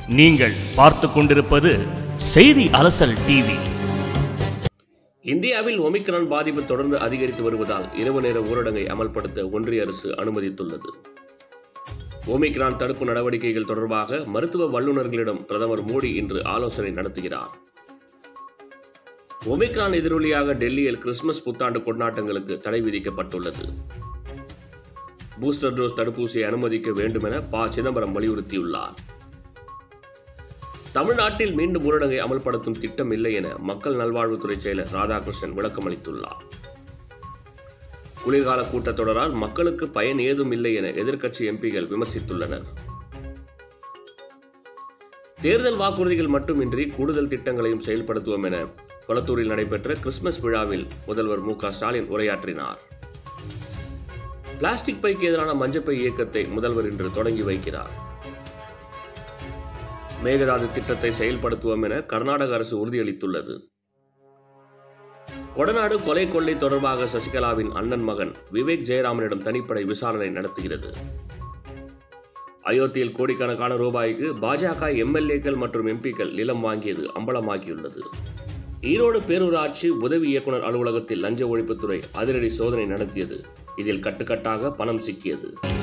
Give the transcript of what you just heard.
நீங்கள் பார்த்து கொண்டிருப்பது செய்தி அலசல் டிவி இந்தியாவில் ஒமிக்ரான் பாதிப்பு தொடர்ந்து அதிகரித்து வருவதால் இரவு நேர ஊரடங்கை அமல்படுத்த ஒன்றிய அரசு அனுமதித்துள்ளது ஒமிக்ரான் தடுப்பு நடவடிக்கைகள் தொடர்பாக மருத்துவ வல்லுநர்களிடம் பிரதமர் மோடி இன்று ஆலோசனை நடத்துகிறார் ஒமிக்ரான் எதிரொலியாக டெல்லியில் கிறிஸ்துமஸ் புத்தாண்டு கொண்டாட்டங்களுக்கு தடை விதிக்கப்பட்டுள்ளது பூஸ்டர் டோஸ் தடுப்பூசியை அனுமதிக்க வேண்டும் என ப சிதம்பரம் வலியுறுத்தியுள்ளார் தமிழ்நாட்டில் மீண்டும் ஊரடங்கை அமல்படுத்தும் திட்டம் இல்லை என மக்கள் நல்வாழ்வுத்துறை செயலர் ராதாகிருஷ்ணன் விளக்கம் அளித்துள்ளார் குளிர்கால கூட்டத்தொடரால் மக்களுக்கு பயன் ஏதும் இல்லை என எதிர்க்கட்சி எம்பிகள் விமர்சித்துள்ளனர் தேர்தல் வாக்குறுதிகள் மட்டுமின்றி கூடுதல் திட்டங்களையும் செயல்படுத்துவோம் என கொளத்தூரில் நடைபெற்ற கிறிஸ்துமஸ் விழாவில் முதல்வர் மு க ஸ்டாலின் உரையாற்றினார் பிளாஸ்டிக் பைக்கு எதிரான மஞ்சப்பை இயக்கத்தை முதல்வர் இன்று தொடங்கி வைக்கிறார் மேகதாது திட்டத்தை செயல்படுத்துவோம் என கர்நாடக அரசு உறுதியளித்துள்ளது கொடநாடு கொலை கொள்ளை தொடர்பாக சசிகலாவின் அண்ணன் மகன் விவேக் ஜெயராமனிடம் தனிப்படை விசாரணை நடத்துகிறது அயோத்தியில் கோடிக்கணக்கான ரூபாய்க்கு பாஜக எம்எல்ஏக்கள் மற்றும் எம்பிக்கள் நிலம் வாங்கியது அம்பலமாகியுள்ளது ஈரோடு பேரூராட்சி உதவி இயக்குனர் அலுவலகத்தில் லஞ்ச ஒழிப்புத்துறை அதிரடி சோதனை நடத்தியது இதில் கட்டுக்கட்டாக பணம் சிக்கியது